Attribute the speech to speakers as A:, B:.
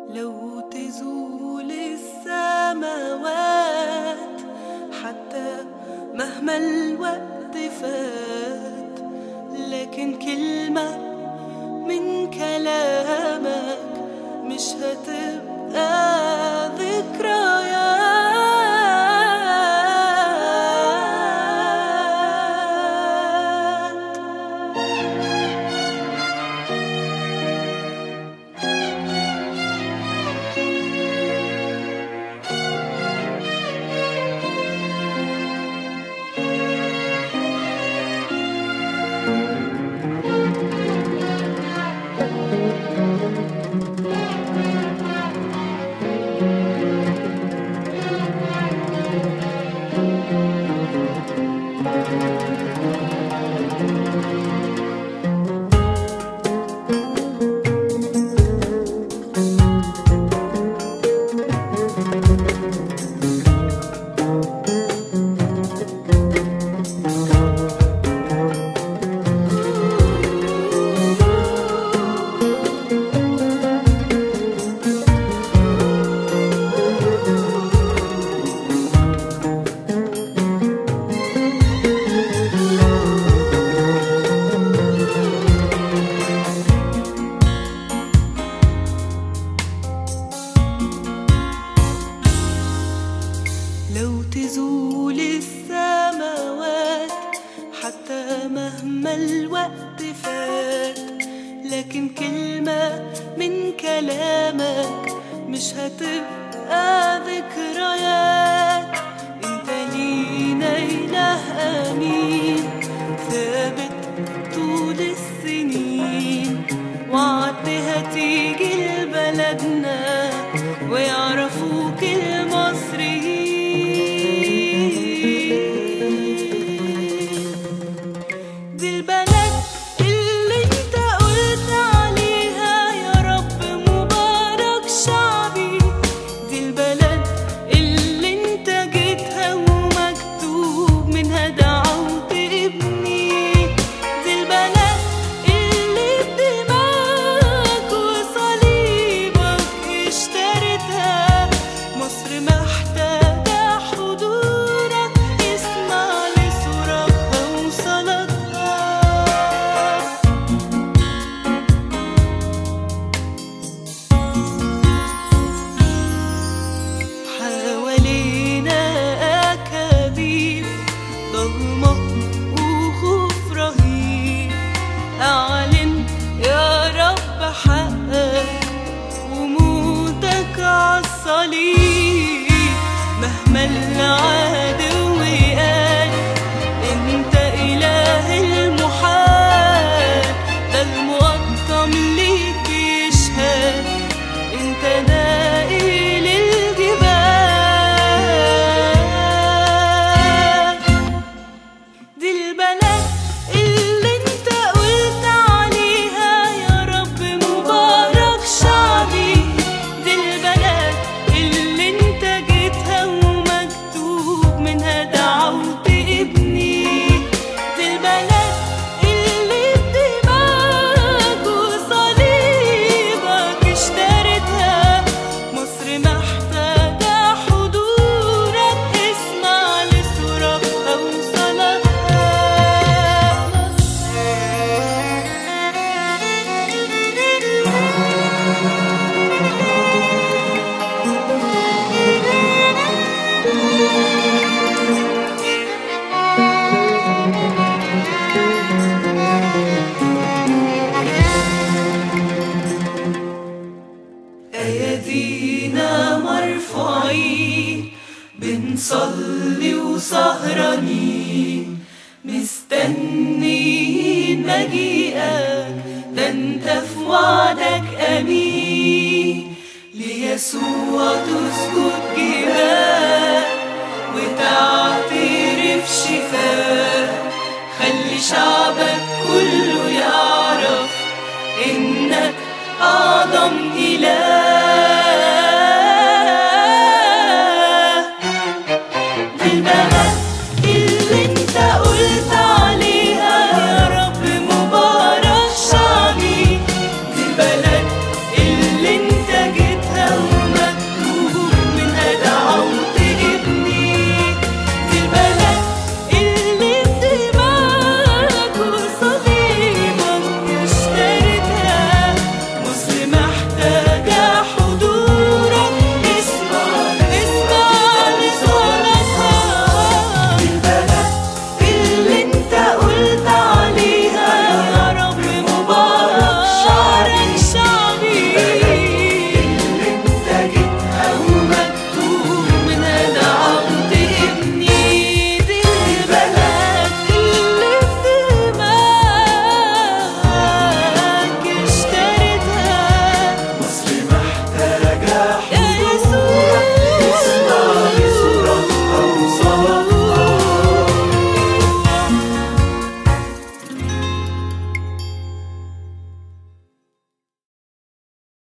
A: لو تزول السماوات حتى مهما الوقت فات لكن كلمة من كلامك مش هتبقى ذكريات لو تزول السماوات حتى مهما الوقت فات لكن كلمة من كلامك مش هتبقى ذكريات انت لينا إله أمين ثابت طول السنين وعدت هتيجي لبلدنا ويعرفوك المصريين دي البلد اللي انت قلت عليها يا رب مبارك شعبي دي البلد اللي انت جيتها ومكتوب منها دعوت ابني دي البلد اللي بدماغك وصليبك اشتريتها مصر محتاجة حضورك اسمع لصراخها وصلاتها حوالينا أكاذيب ضلمة وخوف رهيب أعلن يا رب حقك وموتك عالصليب مهما العدو قال انت إله المحال ده المقطم ليك بيشهد انت نائل الجبال دي البلد اللي انت قلت عليها يا رب مبارك شعبي دي البلد اللي انت جيتها ومكتوب منها دعوت ابني دي البلد اللي بدماغك وصليبك اشتريتها مصر محتاجة حضورك اسمع لصراخها وصلاتها أيدينا مرفوعين بنصلي وسهرانين مستنيين مجيئك ده انت في وعدك أمين ليسوع تسجد جبال وتعترف شفاء خلي شعبك كل